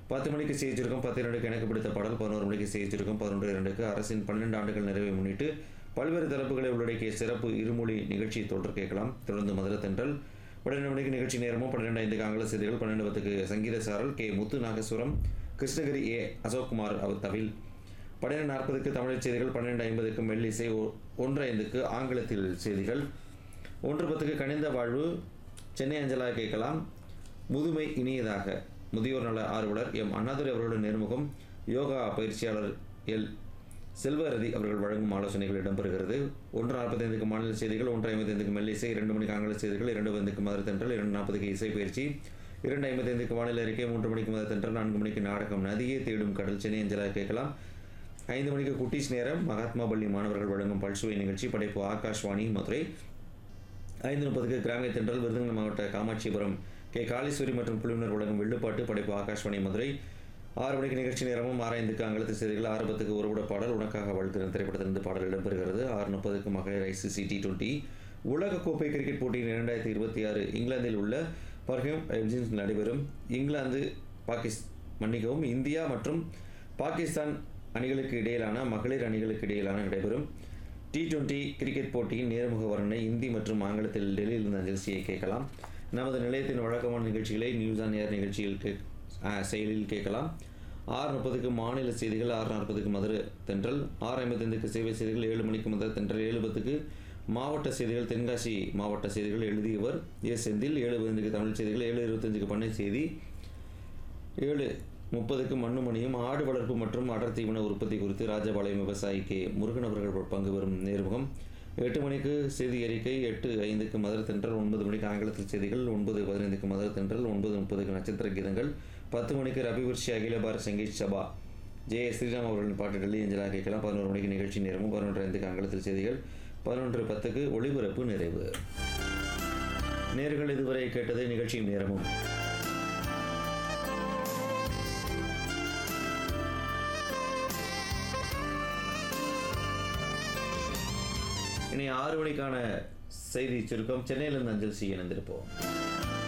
பத்து மணிக்கு செய்தி சுருக்கம் பத்து இரண்டுக்கு எனக்கு பிடித்த பாடல் பதினோரு மணிக்கு செய்தி சுருக்கம் பதினொன்று இரண்டுக்கு அரசின் பன்னெண்டு ஆண்டுகள் நிறைவை முன்னிட்டு பல்வேறு தரப்புகளை உள்ளடக்கிய சிறப்பு இருமொழி நிகழ்ச்சி தொடர் கேட்கலாம் தொடர்ந்து மதுரை தென்றல் பன்னிரெண்டு மணிக்கு நிகழ்ச்சி நேரமும் பன்னிரெண்டு ஐந்துக்கு ஆங்கில செய்திகள் பன்னெண்டு பத்துக்கு சங்கீத சாரல் கே முத்து நாகேஸ்வரம் கிருஷ்ணகிரி ஏ அசோக்குமார் அவர் தவில் பன்னிரெண்டு நாற்பதுக்கு தமிழ் செய்திகள் பன்னிரெண்டு ஐம்பதுக்கு மெல்லிசை ஒ- ஒன்று ஐந்துக்கு ஆங்கிலத்தில் செய்திகள் ஒன்று பத்துக்கு கனிந்த வாழ்வு சென்னை அஞ்சலா கேட்கலாம் முதுமை இனியதாக முதியோர் நல ஆர்வலர் எம் அண்ணாதுரை அவர்களுடன் நேர்முகம் யோகா பயிற்சியாளர் எல் செல்வரதி அவர்கள் வழங்கும் ஆலோசனைகள் இடம்பெறுகிறது ஒன்று நாற்பத்தைந்துக்கு மாநில செய்திகள் ஒன்று ஐம்பத்தைந்துக்கு மெல்லிசை இரண்டு மணிக்கு ஆங்கில செய்திகள் இரண்டு ஐந்துக்கு மதுரை தென்றல் இரண்டு நாற்பதுக்கு இசை பயிற்சி இரண்டு ஐம்பத்தைந்துக்கு வானிலை அறிக்கை மூன்று மணிக்கு மதுரை தென்றல் நான்கு மணிக்கு நாடகம் நதியை தேடும் கடல் சென்னை அஞ்சலா கேட்கலாம் ஐந்து மணிக்கு குட்டீஸ் நேரம் மகாத்மா பள்ளி மாணவர்கள் வழங்கும் பல்சுவை நிகழ்ச்சி படைப்பு ஆகாஷ்வாணி மதுரை ஐந்து முப்பதுக்கு கிராமிய தென்றல் விருதுநகர் மாவட்ட காமாட்சிபுரம் கே காளீஸ்வரி மற்றும் குழுவினர் வழங்கும் வில்லுப்பாட்டு படைப்பு ஆகாஷ்வாணி மதுரை ஆறு மணிக்கு நிகழ்ச்சி நேரமும் ஆறாய்ந்துக்கு ஆங்கிலத்து செய்திகள் ஆறு பத்துக்கு ஒருவிட பாடல் உனக்காக வாழ்த்துகிறேன் திரைப்படத்திலிருந்து பாடல் இடம்பெறுகிறது ஆறு முப்பதுக்கு மகளிர் ஐசிசி டி டுவெண்ட்டி உலகக்கோப்பை கிரிக்கெட் போட்டியின் இரண்டாயிரத்தி இருபத்தி ஆறு இங்கிலாந்தில் உள்ள பர்ஹிம் எப்ஜின்ஸ் நடைபெறும் இங்கிலாந்து பாகிஸ் மன்னிக்கவும் இந்தியா மற்றும் பாகிஸ்தான் அணிகளுக்கு இடையிலான மகளிர் அணிகளுக்கு இடையிலான நடைபெறும் டி டுவெண்ட்டி கிரிக்கெட் போட்டியின் நேர்முக வர்ணனை இந்தி மற்றும் ஆங்கிலத்தில் டெல்லியில் இருந்த நிகழ்ச்சியை கேட்கலாம் நமது நிலையத்தின் வழக்கமான நிகழ்ச்சிகளை நியூஸ் ஆன் ஏர் நிகழ்ச்சியில் கே ஆ, செயலில் கேட்கலாம் ஆறு முப்பதுக்கு மாநில செய்திகள் ஆறு நாற்பதுக்கு மதுரை தென்றல் ஆறு ஐம்பத்தைந்துக்கு சேவை செய்திகள் ஏழு மணிக்கு மதுரை தென்றல் ஏழு பத்துக்கு மாவட்ட செய்திகள் தென்காசி மாவட்ட செய்திகள் எழுதியவர் ஏ செந்தில் ஏழு பதினைந்துக்கு தமிழ் செய்திகள் ஏழு இருபத்தஞ்சுக்கு பண்ணை செய்தி ஏழு முப்பதுக்கு மண்ணுமணியும் ஆடு வளர்ப்பு மற்றும் அடர் தீவன உற்பத்தி குறித்து ராஜபாளையம் விவசாயி கே முருகன் அவர்கள் பங்கு பெறும் நேர்முகம் எட்டு மணிக்கு செய்தி அறிக்கை எட்டு ஐந்துக்கு மதுரை தென்றல் ஒன்பது மணிக்கு ஆங்கிலத்தில் செய்திகள் ஒன்பது பதினைந்துக்கு மதுரை தென்றல் ஒன்பது முப்பதுக்கு நட்சத்திர கீதங்கள் பத்து மணிக்கு ரவிவர்ஷி அகில பாரத் சங்கீத் சபா ஜே எஸ் ஸ்ரீராம் அவர்களின் பாட்டு டெல்லி அஞ்சலா கேட்கலாம் பதினோரு மணிக்கு நிகழ்ச்சி நேரமும் பதினொன்று ஐந்துக்கு ஆங்கிலத்தில் செய்திகள் பதினொன்று பத்துக்கு ஒளிபரப்பு நிறைவு நேர்கள் இதுவரை கேட்டது நிகழ்ச்சியும் நேரமும் இனி ஆறு மணிக்கான செய்தி சுருக்கம் சென்னையிலிருந்து அஞ்சல் செய்ய இணைந்திருப்போம்